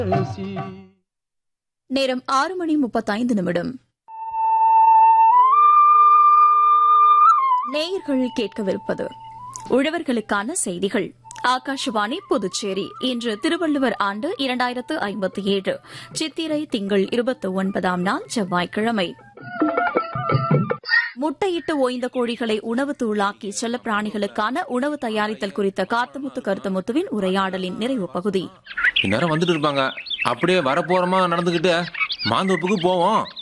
நேரம் ஆறு மணி முப்பத்தைந்து நிமிடம் நேயர்கள் கேட்கவிருப்பது உழவர்களுக்கான செய்திகள் ஆகாஷவாணி புதுச்சேரி இன்று திருவள்ளுவர் ஆண்டு இரண்டாயிரத்து ஐம்பத்தி ஏழு சித்திரை திங்கள் இருபத்தி ஒன்பதாம் நாள் செவ்வாய்க்கிழமை முட்டையிட்டு ஓய்ந்த கோழிகளை உணவு தூளாக்கி செல்லப்பிராணிகளுக்கான உணவு தயாரித்தல் குறித்த காத்தமுத்து கருத்தமுத்துவின் உரையாடலின் நிறைவு பகுதி இந்நேரம் வந்துட்டு இருப்பாங்க அப்படியே வரப்போறோமா நடந்துக்கிட்டு மாந்தோப்புக்கு போவோம்